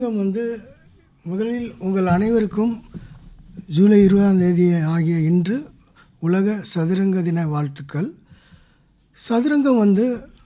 வணக்கம் வந்து முதலில் உங்கள் அனைவருக்கும் ஜூலை இருபதாம் தேதி ஆகிய இன்று உலக சதுரங்க தின வாழ்த்துக்கள் சதுரங்கம் வந்து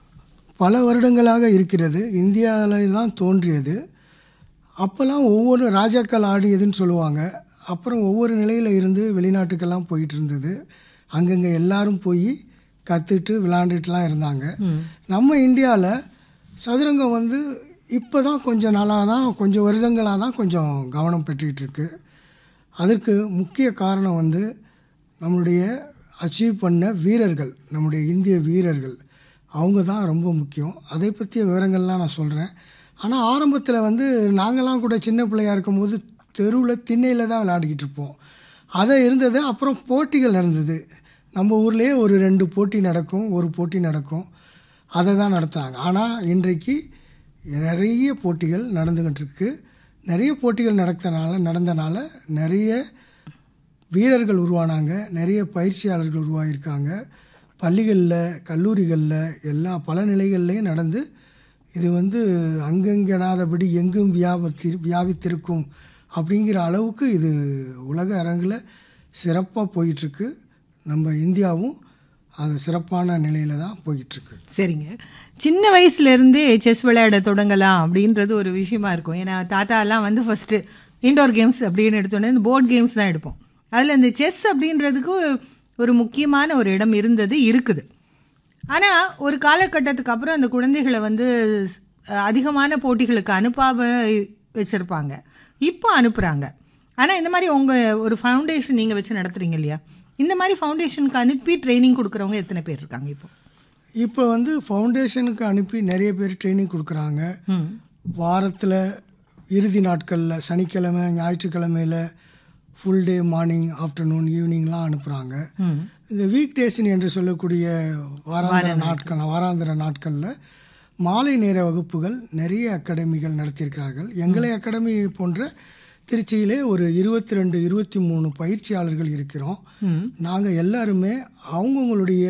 பல வருடங்களாக இருக்கிறது இந்தியாவில் தான் தோன்றியது அப்போல்லாம் ஒவ்வொரு ராஜாக்கள் ஆடியதுன்னு சொல்லுவாங்க அப்புறம் ஒவ்வொரு நிலையில் இருந்து வெளிநாட்டுக்கெல்லாம் போயிட்டு இருந்தது அங்கங்கே எல்லாரும் போய் கற்றுட்டு விளாண்டுட்டுலாம் இருந்தாங்க நம்ம இந்தியாவில் சதுரங்கம் வந்து இப்போ தான் கொஞ்சம் நாளாக தான் கொஞ்சம் வருடங்களாக தான் கொஞ்சம் கவனம் பெற்றுக்கிட்டு இருக்கு அதற்கு முக்கிய காரணம் வந்து நம்மளுடைய அச்சீவ் பண்ண வீரர்கள் நம்முடைய இந்திய வீரர்கள் அவங்க தான் ரொம்ப முக்கியம் அதை பற்றிய விவரங்கள்லாம் நான் சொல்கிறேன் ஆனால் ஆரம்பத்தில் வந்து நாங்களாம் கூட சின்ன பிள்ளையா இருக்கும்போது தெருவில் திண்ணையில் தான் விளையாடிக்கிட்டு இருப்போம் அதை இருந்தது அப்புறம் போட்டிகள் நடந்தது நம்ம ஊர்லேயே ஒரு ரெண்டு போட்டி நடக்கும் ஒரு போட்டி நடக்கும் அதை தான் நடத்துனாங்க ஆனால் இன்றைக்கு நிறைய போட்டிகள் நடந்துக்கிட்டு இருக்கு நிறைய போட்டிகள் நடத்தனால நடந்தனால நிறைய வீரர்கள் உருவானாங்க நிறைய பயிற்சியாளர்கள் உருவாகியிருக்காங்க பள்ளிகளில் கல்லூரிகளில் எல்லா பல நிலைகள்லையும் நடந்து இது வந்து அங்கங்கெனாதபடி எங்கும் வியாபத்தி வியாபித்திருக்கும் அப்படிங்கிற அளவுக்கு இது உலக அரங்கில் சிறப்பாக போயிட்டுருக்கு நம்ம இந்தியாவும் அது சிறப்பான நிலையில் தான் போயிட்டுருக்கு சரிங்க சின்ன வயசுல இருந்தே செஸ் விளையாட தொடங்கலாம் அப்படின்றது ஒரு விஷயமா இருக்கும் ஏன்னா தாத்தா எல்லாம் வந்து ஃபர்ஸ்ட் இன்டோர் கேம்ஸ் அப்படின்னு எடுத்தோன்னே இந்த போர்ட் கேம்ஸ் தான் எடுப்போம் அதில் இந்த செஸ் அப்படின்றதுக்கு ஒரு முக்கியமான ஒரு இடம் இருந்தது இருக்குது ஆனால் ஒரு காலகட்டத்துக்கு அப்புறம் அந்த குழந்தைகளை வந்து அஹ், அதிகமான போட்டிகளுக்கு அனுப்பாம வச்சுருப்பாங்க இப்போ அனுப்புகிறாங்க ஆனால் இந்த மாதிரி உங்கள் ஒரு ஃபவுண்டேஷன் நீங்கள் வச்சு நடத்துறீங்க இல்லையா இந்த மாதிரி ஃபவுண்டேஷனுக்கு அனுப்பி ட்ரைனிங் கொடுக்குறவங்க எத்தனை பேர் இருக்காங்க இப்போ இப்போ வந்து ஃபவுண்டேஷனுக்கு அனுப்பி நிறைய பேர் ட்ரைனிங் கொடுக்குறாங்க ம் வாரத்தில் இறுதி நாட்களில் சனிக்கிழமை ஞாயிற்றுக்கிழமையில் ஃபுல் டே மார்னிங் ஆஃப்டர்நூன் ஈவினிங்லாம் அனுப்புகிறாங்க ம் இந்த வீக் டேஸ்ன்னு என்று சொல்லக்கூடிய வாராந்திர நாட்கள் வாராந்திர நாட்களில் மாலை நேர வகுப்புகள் நிறைய அகாடமிகள் நடத்தியிருக்கிறார்கள் எங்களை அகாடமி போன்ற திருச்சியிலே ஒரு இருபத்தி ரெண்டு இருபத்தி மூணு பயிற்சியாளர்கள் இருக்கிறோம் நாங்கள் எல்லாருமே அவங்கவுங்களுடைய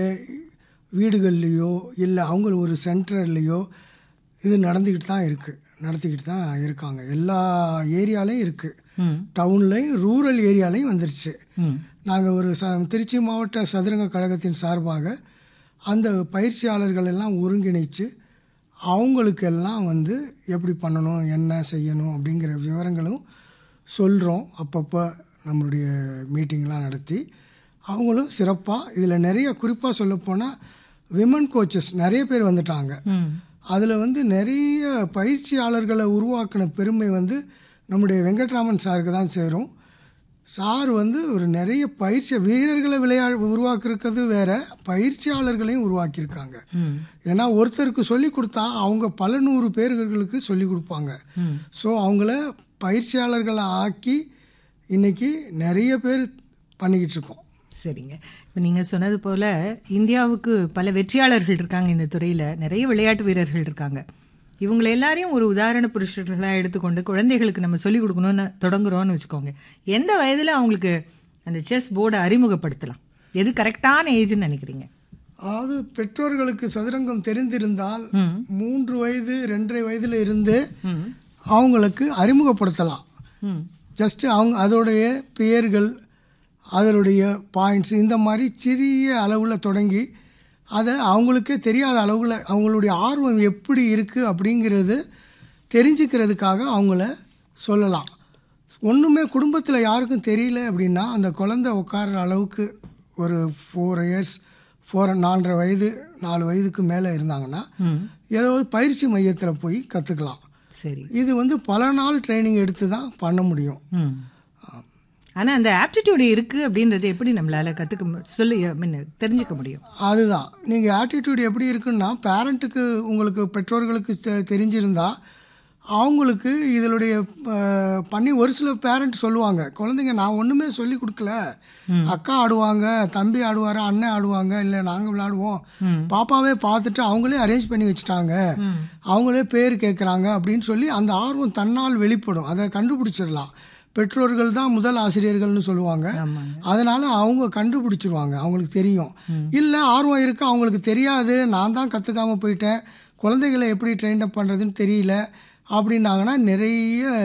வீடுகள்லேயோ இல்லை அவங்க ஒரு சென்டர்லேயோ இது நடந்துக்கிட்டு தான் இருக்குது நடத்திக்கிட்டு தான் இருக்காங்க எல்லா ஏரியாலையும் இருக்குது ம் டவுன்லையும் ரூரல் ஏரியாலையும் வந்துருச்சு ம் நாங்கள் ஒரு ச திருச்சி மாவட்ட சதுரங்க கழகத்தின் சார்பாக அந்த பயிற்சியாளர்கள் எல்லாம் ஒருங்கிணைச்சு அவங்களுக்கெல்லாம் வந்து எப்படி பண்ணணும் என்ன செய்யணும் அப்படிங்கிற விவரங்களும் சொல்கிறோம் அப்பப்போ நம்மளுடைய மீட்டிங்லாம் நடத்தி அவங்களும் சிறப்பாக இதில் நிறைய குறிப்பாக சொல்லப்போனால் விமன் கோச்சஸ் நிறைய பேர் வந்துட்டாங்க ம் அதில் வந்து நிறைய பயிற்சியாளர்களை உருவாக்கின பெருமை வந்து நம்முடைய வெங்கட்ராமன் சாருக்கு தான் சேரும் சார் வந்து ஒரு நிறைய பயிற்சி வீரர்களை விளையா உருவாக்கியிருக்கிறது வேற பயிற்சியாளர்களையும் உருவாக்கியிருக்காங்க ம் ஏன்னா ஒருத்தருக்கு சொல்லி கொடுத்தா அவங்க பல நூறு பேர்களுக்கு சொல்லி கொடுப்பாங்க ம் ஸோ அவங்கள பயிற்சியாளர்களை ஆக்கி இன்னைக்கு நிறைய பேர் பண்ணிக்கிட்டு இருக்கோம் சரிங்க இப்போ நீங்கள் சொன்னது போல் இந்தியாவுக்கு பல வெற்றியாளர்கள் இருக்காங்க இந்த துறையில் நிறைய விளையாட்டு வீரர்கள் இருக்காங்க இவங்களை எல்லாரையும் ஒரு உதாரண புருஷர்களாக எடுத்துக்கொண்டு குழந்தைகளுக்கு நம்ம சொல்லிக் கொடுக்கணும்னு தொடங்குறோம்னு வச்சுக்கோங்க எந்த வயதில் அவங்களுக்கு அந்த செஸ் போர்டை அறிமுகப்படுத்தலாம் எது கரெக்டான ஏஜ்னு நினைக்கிறீங்க அதாவது பெற்றோர்களுக்கு சதுரங்கம் தெரிந்திருந்தால் ம் மூன்று வயது ரெண்டரை வயதுல இருந்து ம் அவங்களுக்கு அறிமுகப்படுத்தலாம் ம் ஜஸ்ட்டு அவங்க அதோடைய பெயர்கள் அதனுடைய பாயிண்ட்ஸ் இந்த மாதிரி சிறிய அளவில் தொடங்கி அதை அவங்களுக்கே தெரியாத அளவில் அவங்களுடைய ஆர்வம் எப்படி இருக்குது அப்படிங்கிறது தெரிஞ்சுக்கிறதுக்காக அவங்கள சொல்லலாம் ஒன்றுமே குடும்பத்தில் யாருக்கும் தெரியல அப்படின்னா அந்த குழந்தை உட்கார்ற அளவுக்கு ஒரு ஃபோர் இயர்ஸ் ஃபோர் நாலரை வயது நாலு வயதுக்கு மேலே இருந்தாங்கன்னா ம் ஏதாவது பயிற்சி மையத்தில் போய் கற்றுக்கலாம் சரி இது வந்து பல நாள் ட்ரைனிங் எடுத்து தான் பண்ண முடியும் ம் ஆனால் அந்த ஆப்டிடியூட் இருக்குது அப்படின்றது எப்படி நம்மளால் கற்றுக்க சொல்லி I mean, தெரிஞ்சுக்க முடியும் அதுதான் நீங்கள் ஆட்டிடியூட் எப்படி இருக்குன்னா பேரண்ட்டுக்கு உங்களுக்கு பெற்றோர்களுக்கு தெ- தெரிஞ்சிருந்தா அவங்களுக்கு இதனுடைய அஹ், பண்ணி ஒரு சில பேரண்ட் சொல்லுவாங்க குழந்தைங்க நான் ஒன்றுமே சொல்லி கொடுக்கல அக்கா ஆடுவாங்க தம்பி ஆடுவார் அண்ணன் ஆடுவாங்க இல்லை நாங்கள் விளையாடுவோம் பாப்பாவே பார்த்துட்டு அவங்களே அரேஞ்ச் பண்ணி வச்சுட்டாங்க அவங்களே பேர் கேட்குறாங்க அப்படின்னு சொல்லி அந்த ஆர்வம் தன்னால் வெளிப்படும் அதை கண்டுபிடிச்சிடலாம் பெற்றோர்கள் தான் முதல் ஆசிரியர்கள்னு சொல்லுவாங்க ஆமாங்க அதனால அவங்க கண்டுபிடிச்சிருவாங்க அவங்களுக்கு தெரியும் இல்லை ஆர்வம் இருக்கு அவங்களுக்கு தெரியாது நான் தான் கற்றுக்காம போயிட்டேன் குழந்தைகளை எப்படி ட்ரெயின் அப் பண்ணுறதுன்னு தெரியல அப்படின்னாங்கன்னா நிறைய